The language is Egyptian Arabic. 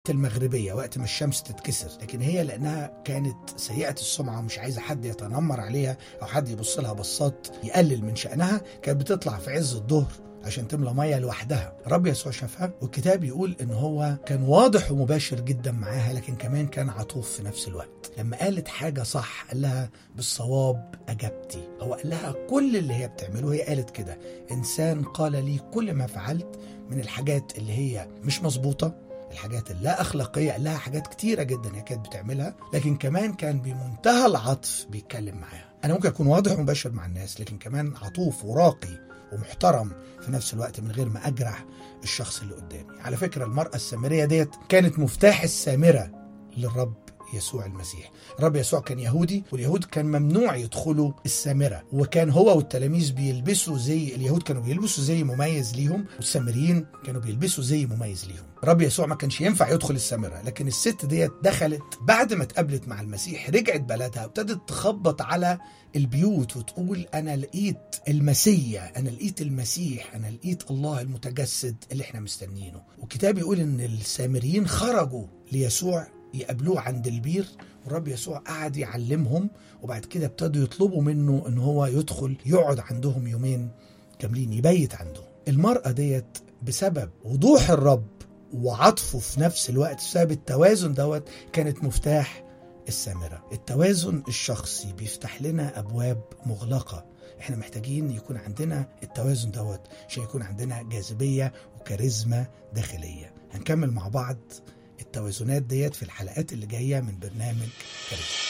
المغربية وقت ما الشمس تتكسر لكن هي لأنها كانت سيئة السمعة ومش عايزة حد يتنمر عليها أو حد يبص لها بصات يقلل من شأنها كانت بتطلع في عز الظهر عشان تملى ميه لوحدها رب يسوع شافها والكتاب يقول ان هو كان واضح ومباشر جدا معاها لكن كمان كان عطوف في نفس الوقت لما قالت حاجه صح قال لها بالصواب اجبتي هو قال لها كل اللي هي بتعمله هي قالت كده انسان قال لي كل ما فعلت من الحاجات اللي هي مش مظبوطه الحاجات اللا اخلاقيه قال لها حاجات كتيره جدا هي كانت بتعملها لكن كمان كان بمنتهى العطف بيتكلم معاها انا ممكن اكون واضح ومباشر مع الناس لكن كمان عطوف وراقي ومحترم في نفس الوقت من غير ما اجرح الشخص اللي قدامي على فكره المراه السامريه ديت كانت مفتاح السامره للرب يسوع المسيح الرب يسوع كان يهودي واليهود كان ممنوع يدخلوا السامرة وكان هو والتلاميذ بيلبسوا زي اليهود كانوا بيلبسوا زي مميز ليهم والسامريين كانوا بيلبسوا زي مميز ليهم الرب يسوع ما كانش ينفع يدخل السامرة لكن الست ديت دخلت بعد ما اتقابلت مع المسيح رجعت بلدها وابتدت تخبط على البيوت وتقول انا لقيت المسيا انا لقيت المسيح انا لقيت الله المتجسد اللي احنا مستنيينه والكتاب يقول ان السامريين خرجوا ليسوع يقابلوه عند البير والرب يسوع قعد يعلمهم وبعد كده ابتدوا يطلبوا منه ان هو يدخل يقعد عندهم يومين كاملين يبيت عندهم المرأة ديت بسبب وضوح الرب وعطفه في نفس الوقت بسبب التوازن دوت كانت مفتاح السامرة التوازن الشخصي بيفتح لنا أبواب مغلقة احنا محتاجين يكون عندنا التوازن دوت عشان يكون عندنا جاذبية وكاريزما داخلية هنكمل مع بعض التوازنات ديت في الحلقات اللي جاية من برنامج كاريزما